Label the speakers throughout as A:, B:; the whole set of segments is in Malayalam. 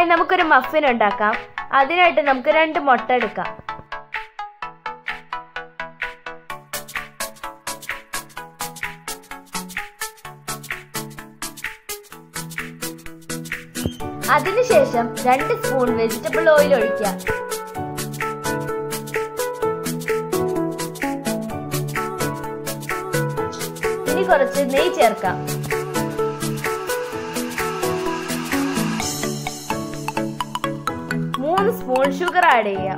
A: ഹായ് നമുക്കൊരു മഫിൻ ഉണ്ടാക്കാം അതിനായിട്ട് നമുക്ക് രണ്ട് മുട്ട എടുക്കാം അതിനുശേഷം രണ്ട് സ്പൂൺ വെജിറ്റബിൾ ഓയിൽ ഒഴിക്കുക ഇനി കുറച്ച് നെയ്യ് ചേർക്കാം മൂന്ന് സ്പൂൺ ഷുഗർ ആഡ് ചെയ്യാം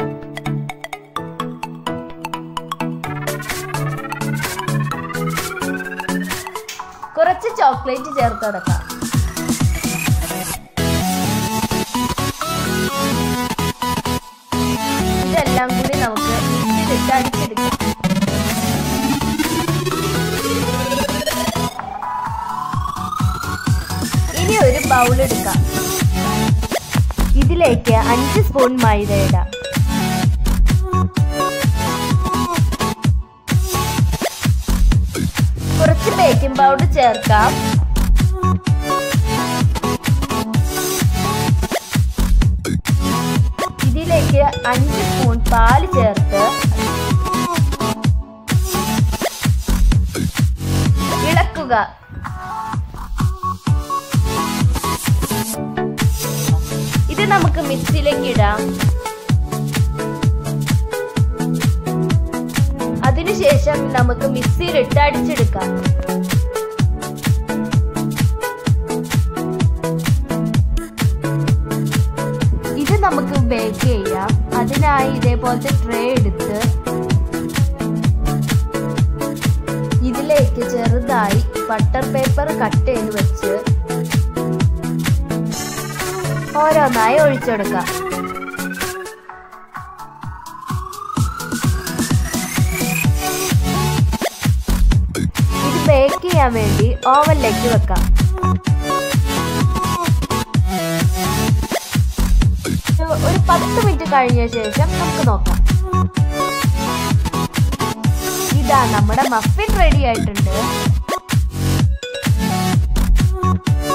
A: കുറച്ച് ചോക്ലേറ്റ് ചേർത്ത് കൊടുക്കാം ഇതെല്ലാം കൂടി നമുക്ക് മിക്സിയിലിട്ട് അടിച്ചെടുക്കാം ഇനി ഒരു ബൗൾ എടുക്കാം ഇതിലേക്ക് അഞ്ച് സ്പൂൺ മൈദ ഇടാം കുറച്ച് ബേക്കിംഗ് പൗഡർ ചേർക്കാം ഇതിലേക്ക് അഞ്ച് സ്പൂൺ പാല് ചേർത്ത് ഇളക്കുക ഇത് നമുക്ക് മിക്സിയിലേക്ക് ഇടാം അതിനുശേഷം നമുക്ക് മിക്സിയിലിട്ട് അടിച്ചെടുക്കാം ഇത് നമുക്ക് ബേക്ക് ചെയ്യാം അതിനായി ഇതേപോലത്തെ ട്രേ എടുത്ത് ഇതിലേക്ക് ചെറുതായി ബട്ടർ പേപ്പർ കട്ട് ചെയ്ത് വെച്ച് ഓരോന്നായി ഒഴിച്ചെടുക്കാം ഇത് ബേക്ക് ചെയ്യാൻ വേണ്ടി ഓവനിലേക്ക് വെക്കാം ഒരു- ഒരു പത്ത് മിനിറ്റ് കഴിഞ്ഞ ശേഷം നമുക്ക് നോക്കാം ഇതാ നമ്മുടെ മഫിൻ റെഡി ആയിട്ടുണ്ട്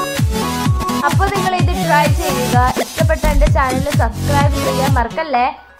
A: അപ്പോൾ നിങ്ങൾ ഇത് ട്രൈ ചെയ്യുക ഇഷ്ടപ്പെട്ട എൻ്റെ ചാനൽ സബ്സ്ക്രൈബ് ചെയ്യാൻ മറക്കല്ലേ